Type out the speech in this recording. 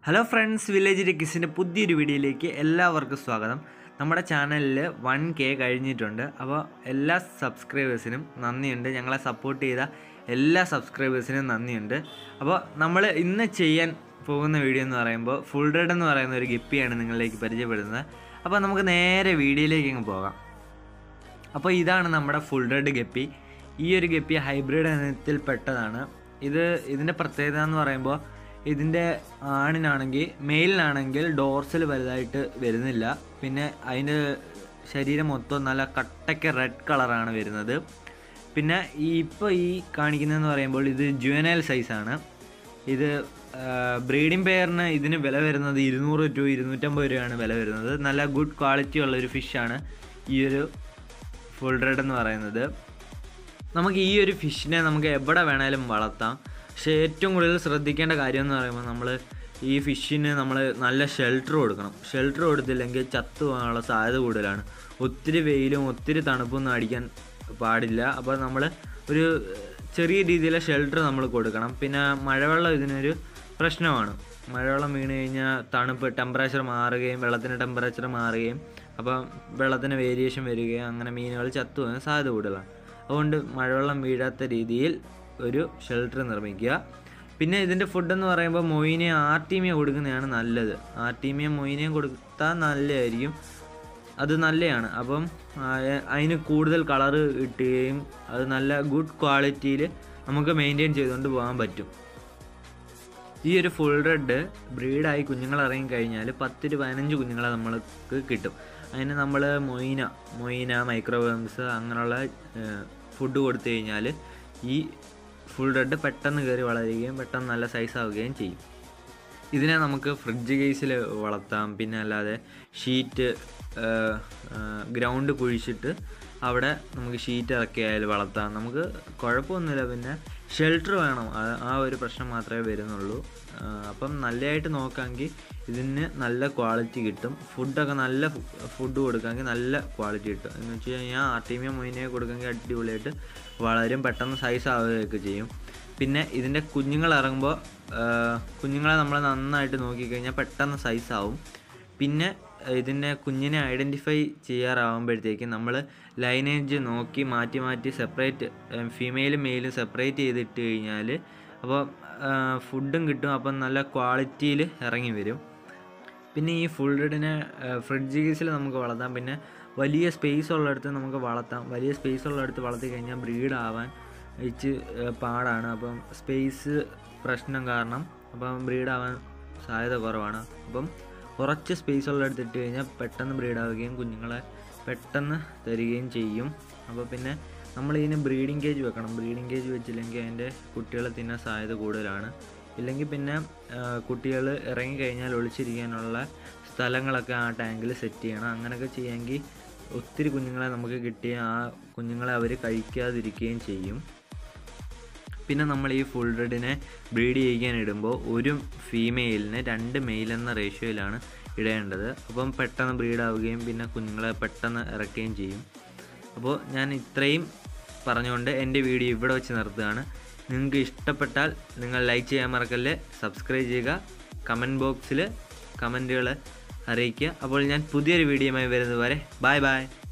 hello friends village ടെക്കിസിൻ്റെ പുതിയൊരു വീഡിയോയിലേക്ക് എല്ലാവർക്കും സ്വാഗതം നമ്മുടെ ചാനലിൽ വൺ കെ കഴിഞ്ഞിട്ടുണ്ട് അപ്പോൾ എല്ലാ സബ്സ്ക്രൈബേഴ്സിനും നന്ദിയുണ്ട് ഞങ്ങളെ സപ്പോർട്ട് ചെയ്ത എല്ലാ സബ്സ്ക്രൈബേഴ്സിനും നന്ദിയുണ്ട് അപ്പോൾ നമ്മൾ ഇന്ന് ചെയ്യാൻ പോകുന്ന വീഡിയോ എന്ന് പറയുമ്പോൾ ഫുൾ റെഡ് എന്ന് പറയുന്ന ഒരു ഗപ്പിയാണ് നിങ്ങളിലേക്ക് പരിചയപ്പെടുന്നത് അപ്പോൾ നമുക്ക് നേരെ വീഡിയോയിലേക്ക് അങ്ങ് പോകാം അപ്പോൾ ഇതാണ് നമ്മുടെ ഫുൾ റെഡ് ഗപ്പി ഈ ഒരു ഗപ്പി ഹൈബ്രിഡ് ഇനത്തിൽ പെട്ടതാണ് ഇത് ഇതിൻ്റെ പ്രത്യേകത എന്ന് പറയുമ്പോൾ ഇതിൻ്റെ ആണിനാണെങ്കിൽ മെയിലിനാണെങ്കിൽ ഡോർസിൽ വലുതായിട്ട് വരുന്നില്ല പിന്നെ അതിൻ്റെ ശരീരം മൊത്തം നല്ല കട്ടയ്ക്ക് റെഡ് കളറാണ് വരുന്നത് പിന്നെ ഈ ഇപ്പോൾ ഈ കാണിക്കുന്നതെന്ന് പറയുമ്പോൾ ഇത് ജുവനൈൽ സൈസാണ് ഇത് ബ്രീഡിംഗ് പെയറിന് ഇതിന് വില വരുന്നത് ഇരുന്നൂറ് ടു ഇരുന്നൂറ്റമ്പത് രൂപയാണ് വില വരുന്നത് നല്ല ഗുഡ് ക്വാളിറ്റി ഉള്ള ഒരു ഫിഷാണ് ഈ ഒരു ഫുൾ റെഡ് എന്ന് പറയുന്നത് നമുക്ക് ഈ ഒരു ഫിഷിനെ നമുക്ക് എവിടെ വേണേലും വളർത്താം പക്ഷേ ഏറ്റവും കൂടുതൽ ശ്രദ്ധിക്കേണ്ട കാര്യം എന്ന് പറയുമ്പോൾ നമ്മൾ ഈ ഫിഷിന് നമ്മൾ നല്ല ഷെൽട്ടർ കൊടുക്കണം ഷെൽട്ടർ കൊടുത്തില്ലെങ്കിൽ ചത്തു പോകാനുള്ള സാധ്യത കൂടുതലാണ് ഒത്തിരി വെയിലും ഒത്തിരി തണുപ്പൊന്നും അടിക്കാൻ പാടില്ല അപ്പോൾ നമ്മൾ ഒരു ചെറിയ രീതിയിലെ ഷെൽട്ടർ നമ്മൾ കൊടുക്കണം പിന്നെ മഴവെള്ളം ഇതിനൊരു പ്രശ്നമാണ് മഴവെള്ളം വീണ് കഴിഞ്ഞാൽ തണുപ്പ് ടെമ്പറേച്ചർ മാറുകയും വെള്ളത്തിൻ്റെ ടെമ്പറേച്ചർ മാറുകയും അപ്പം വെള്ളത്തിന് വേരിയേഷൻ വരികയും അങ്ങനെ മീനുകൾ ചത്തു പോകാൻ സാധ്യത കൂടുതലാണ് അതുകൊണ്ട് മഴവെള്ളം വീഴാത്ത രീതിയിൽ ഒരു ഷെൽട്ടർ നിർമ്മിക്കുക പിന്നെ ഇതിൻ്റെ ഫുഡ് എന്ന് പറയുമ്പോൾ മൊയിനെ ആർട്ടീമിയ കൊടുക്കുന്നതാണ് നല്ലത് ആർട്ടീമിയ മൊയിനെയും കൊടുത്താൽ നല്ലതായിരിക്കും അത് നല്ലതാണ് അപ്പം അതിന് കൂടുതൽ കളറ് കിട്ടുകയും അത് നല്ല ഗുഡ് ക്വാളിറ്റിയിൽ നമുക്ക് മെയിൻറ്റെയിൻ ചെയ്തുകൊണ്ട് പോകാൻ പറ്റും ഈ ഒരു ഫുൾ റെഡ് ബ്രീഡായി കുഞ്ഞുങ്ങൾ ഇറങ്ങി കഴിഞ്ഞാൽ പത്ത് ടു പതിനഞ്ച് കുഞ്ഞുങ്ങളെ നമ്മൾക്ക് കിട്ടും അതിന് നമ്മൾ മൊയിന മൊയിന മൈക്രോവേംസ് അങ്ങനെയുള്ള ഫുഡ് കൊടുത്തു കഴിഞ്ഞാൽ ഈ ഫുൾ റെഡ് പെട്ടെന്ന് കയറി വളരുകയും പെട്ടെന്ന് നല്ല സൈസ് ആവുകയും ചെയ്യും ഇതിനെ നമുക്ക് ഫ്രിഡ്ജ് കേസിൽ വളർത്താം പിന്നെ അല്ലാതെ ഷീറ്റ് ഗ്രൗണ്ട് കുഴിച്ചിട്ട് അവിടെ നമുക്ക് ഷീറ്റ് ഇറക്കിയാൽ വളർത്താം നമുക്ക് കുഴപ്പമൊന്നുമില്ല പിന്നെ ഷെൽട്ടർ വേണം ആ ഒരു പ്രശ്നം മാത്രമേ വരുന്നുള്ളൂ അപ്പം നല്ലതായിട്ട് നോക്കാമെങ്കിൽ ഇതിന് നല്ല ക്വാളിറ്റി കിട്ടും ഫുഡൊക്കെ നല്ല ഫുഡ് കൊടുക്കാമെങ്കിൽ നല്ല ക്വാളിറ്റി കിട്ടും എന്ന് വെച്ച് കഴിഞ്ഞാൽ ആർട്ടീമിയ മൊയിനെ കൊടുക്കാമെങ്കിൽ അടിപൊളിയായിട്ട് വളരും പെട്ടെന്ന് സൈസ് ആവുകയൊക്കെ ചെയ്യും പിന്നെ ഇതിൻ്റെ കുഞ്ഞുങ്ങൾ ഇറങ്ങുമ്പോൾ കുഞ്ഞുങ്ങളെ നമ്മൾ നന്നായിട്ട് നോക്കിക്കഴിഞ്ഞാൽ പെട്ടെന്ന് സൈസ് ആവും പിന്നെ ഇതിൻ്റെ കുഞ്ഞിനെ ഐഡൻറ്റിഫൈ ചെയ്യാറാവുമ്പോഴത്തേക്കും നമ്മൾ ലൈനേജ് നോക്കി മാറ്റി മാറ്റി സെപ്പറേറ്റ് ഫീമെയിലും മെയിലും സെപ്പറേറ്റ് ചെയ്തിട്ട് കഴിഞ്ഞാൽ അപ്പോൾ ഫുഡും കിട്ടും അപ്പം നല്ല ക്വാളിറ്റിയിൽ ഇറങ്ങി വരും പിന്നെ ഈ ഫുൾ റെഡിനെ ഫ്രിഡ്ജ് കേസിൽ നമുക്ക് വളർത്താം പിന്നെ വലിയ സ്പേസ് ഉള്ളിടത്ത് നമുക്ക് വളർത്താം വലിയ സ്പേസ് ഉള്ളിടത്ത് വളർത്തി കഴിഞ്ഞാൽ ബ്രീഡ് ആവാൻ ഇച്ച് പാടാണ് അപ്പം സ്പേസ് പ്രശ്നം കാരണം അപ്പം ബ്രീഡ് ആവാൻ സാധ്യത കുറവാണ് അപ്പം കുറച്ച് സ്പേസ് ഉള്ളിടത്ത് ഇട്ട് കഴിഞ്ഞാൽ പെട്ടെന്ന് ബ്രീഡ് ആവുകയും കുഞ്ഞുങ്ങളെ പെട്ടെന്ന് തരികയും ചെയ്യും അപ്പോൾ പിന്നെ നമ്മൾ ഇതിന് ബ്രീഡിംഗ് കേജ് വെക്കണം ബ്രീഡിംഗ് കേജ് വെച്ചില്ലെങ്കിൽ അതിൻ്റെ കുട്ടികളെ തിന്നാൻ സാധ്യത കൂടുതലാണ് ഇല്ലെങ്കിൽ പിന്നെ കുട്ടികൾ ഇറങ്ങിക്കഴിഞ്ഞാൽ ഒളിച്ചിരിക്കാനുള്ള സ്ഥലങ്ങളൊക്കെ ആ ടാങ്കിൽ സെറ്റ് ചെയ്യണം അങ്ങനെയൊക്കെ ചെയ്യാമെങ്കിൽ ഒത്തിരി കുഞ്ഞുങ്ങളെ നമുക്ക് കിട്ടിയ ആ കുഞ്ഞുങ്ങളെ അവർ കഴിക്കാതിരിക്കുകയും ചെയ്യും പിന്നെ നമ്മൾ ഈ ഫുൾ റെഡിനെ ബ്രീഡ് ചെയ്യിക്കാൻ ഇടുമ്പോൾ ഒരു ഫീമെയിലിന് രണ്ട് മെയിൽ എന്ന റേഷ്യോയിലാണ് ഇടേണ്ടത് അപ്പം പെട്ടെന്ന് ബ്രീഡ് ആവുകയും പിന്നെ കുഞ്ഞുങ്ങളെ പെട്ടെന്ന് ഇറക്കുകയും ചെയ്യും അപ്പോൾ ഞാൻ ഇത്രയും പറഞ്ഞുകൊണ്ട് എൻ്റെ വീഡിയോ ഇവിടെ വെച്ച് നിർത്തുകയാണ് നിങ്ങൾക്ക് ഇഷ്ടപ്പെട്ടാൽ നിങ്ങൾ ലൈക്ക് ചെയ്യാൻ മറക്കല്ലേ സബ്സ്ക്രൈബ് ചെയ്യുക കമൻറ്റ് ബോക്സിൽ കമൻറ്റുകൾ അറിയിക്കുക അപ്പോൾ ഞാൻ പുതിയൊരു വീഡിയോയുമായി വരുന്നത് വരെ ബായ് ബായ്